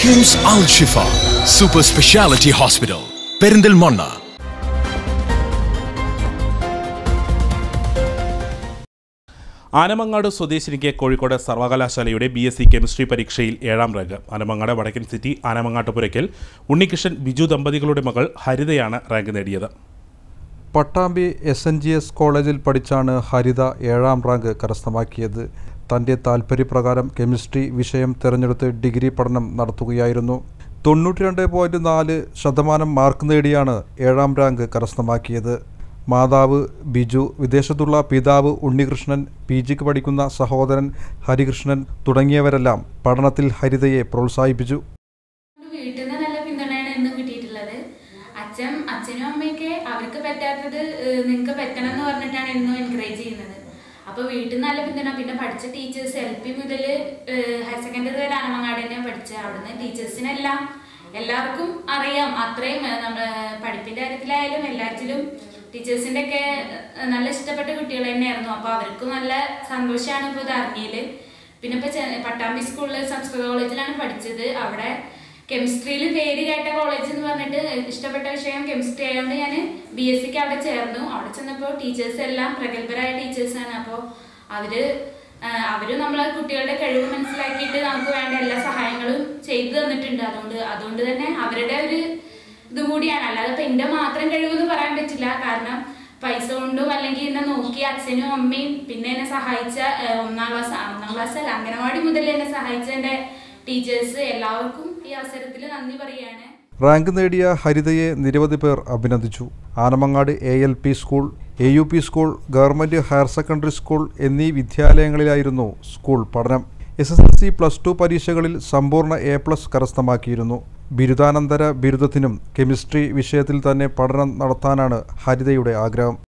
KIMS Al Shifa super speciality hospital Perinthalmanna Anamangad സ്വദേശിനിക്ക് കോഴിക്കോട് സർവകലാശാലയുടെ B S C chemistry പരീക്ഷയിൽ ഏഴാം റാങ്ക് ആനമങ്ങാട് വടക്കൻ സിറ്റി ആനമങ്ങാട്ടുപുരയ്ക്കൽ ഉണ്ണികൃഷ്ണൻ ബിജു ദമ്പതികളുടെ മകൾ ഹരിതയാണ് റാങ്ക് നേടിയത് Pattambi S N G S കോളേജിൽ പഠിച്ചാണ് ഹരിത ഏഴാം റാങ്ക് കരസ്ഥമാക്കിയത് തൻ്റെ താൽപ്പര്യപ്രകാരം കെമിസ്ട്രി വിഷയം തിരഞ്ഞെടുത്ത് ഡിഗ്രി പഠനം നടത്തുകയായിരുന്നു തൊണ്ണൂറ്റി രണ്ട് പോയിൻറ്റ് നാല് ശതമാനം മാർക്ക് നേടിയാണ് ഏഴാം റാങ്ക് കരസ്ഥമാക്കിയത് മാതാവ് ബിജു വിദേശത്തുള്ള പിതാവ് ഉണ്ണികൃഷ്ണൻ പി ജിക്ക് പഠിക്കുന്ന സഹോദരൻ ഹരികൃഷ്ണൻ തുടങ്ങിയവരെല്ലാം പഠനത്തിൽ ഹരിതയെ പ്രോത്സാഹിപ്പിച്ചു വീട്ടിൽ നിന്ന് നല്ല പിന്തുണയാണ് എന്നും കിട്ടിയിട്ടുള്ളത് അച്ഛൻ അച്ഛനും അമ്മയൊക്കെ അവർക്ക് പറ്റാത്തത് നിങ്ങൾക്ക് പറ്റണം എന്ന് പറഞ്ഞിട്ടാണ് എന്നും എൻകറേജ് ചെയ്യുന്നത് അപ്പോൾ വീട്ടിൽ നിന്ന് നല്ല പിന്തുണ പിന്നെ പഠിച്ച ടീച്ചേഴ്സ് എൽ പി മുതൽ ഹയർ സെക്കൻഡറി വരെ ആനമങ്ങാട് തന്നെ പഠിച്ച അവിടുന്ന് ടീച്ചേഴ്സിനെല്ലാം എല്ലാവർക്കും അറിയാം അത്രയും നമ്മൾ പഠിപ്പിന്റെ കാര്യത്തിലായാലും എല്ലാത്തിലും ടീച്ചേഴ്സിന്റെ ഒക്കെ നല്ല ഇഷ്ടപ്പെട്ട കുട്ടികൾ തന്നെയായിരുന്നു അപ്പോൾ അവർക്കും നല്ല സന്തോഷമാണ് ഇപ്പോൾ ഇത് അറിഞ്ഞതിൽ പിന്നെ ഇപ്പോൾ പട്ടാമ്പി സ്കൂളിൽ സംസ്കൃത കോളേജിലാണ് പഠിച്ചത് അവിടെ കെമിസ്ട്രിയിൽ പേര് കേട്ട കോളേജ് എന്ന് പറഞ്ഞിട്ട് ഇഷ്ടപ്പെട്ട വിഷയം കെമിസ്ട്രി ആയതുകൊണ്ട് ഞാൻ ബി എസ് സിക്ക് അവിടെ ചേർന്നു അവിടെ ചെന്നപ്പോൾ ടീച്ചേഴ്സ് എല്ലാം പ്രഗത്ഭരായ ടീച്ചേഴ്സാണ് അപ്പോൾ അവര് അവർ നമ്മളെ കുട്ടികളുടെ കഴിവ് മനസ്സിലാക്കിയിട്ട് നമുക്ക് വേണ്ട എല്ലാ സഹായങ്ങളും ചെയ്തു തന്നിട്ടുണ്ട് അതുകൊണ്ട് അതുകൊണ്ട് തന്നെ അവരുടെ ഒരു ഇതും കൂടിയാണ് അല്ലാതെ ഇപ്പം എൻ്റെ മാത്രം കഴിവെന്ന് പറയാൻ പറ്റില്ല കാരണം പൈസ കൊണ്ടും അല്ലെങ്കിൽ എന്നെ നോക്കി അച്ഛനും അമ്മയും പിന്നെ എന്നെ സഹായിച്ച ഒന്നാം ക്ലാസ് ഒന്നാം ക്ലാസ് അല്ല അംഗനവാടി മുതൽ എന്നെ സഹായിച്ച എൻ്റെ ടീച്ചേഴ്സ് എല്ലാവർക്കും ഈ അവസരത്തിൽ നന്ദി പറയുകയാണ് റാങ്ക് നേടിയ ഹരിതയെ നിരവധി പേർ അഭിനന്ദിച്ചു Anamangad A L P school A U P school government higher secondary school എന്നീ വിദ്യാലയങ്ങളിലായിരുന്നു സ്കൂൾ പഠനം S S L C plus two പരീക്ഷകളിൽ സമ്പൂർണ്ണ എ പ്ലസ് കരസ്ഥമാക്കിയിരുന്നു ബിരുദാനന്തര ബിരുദത്തിനും കെമിസ്ട്രി വിഷയത്തിൽ തന്നെ പഠനം നടത്താനാണ് ഹരിതയുടെ ആഗ്രഹം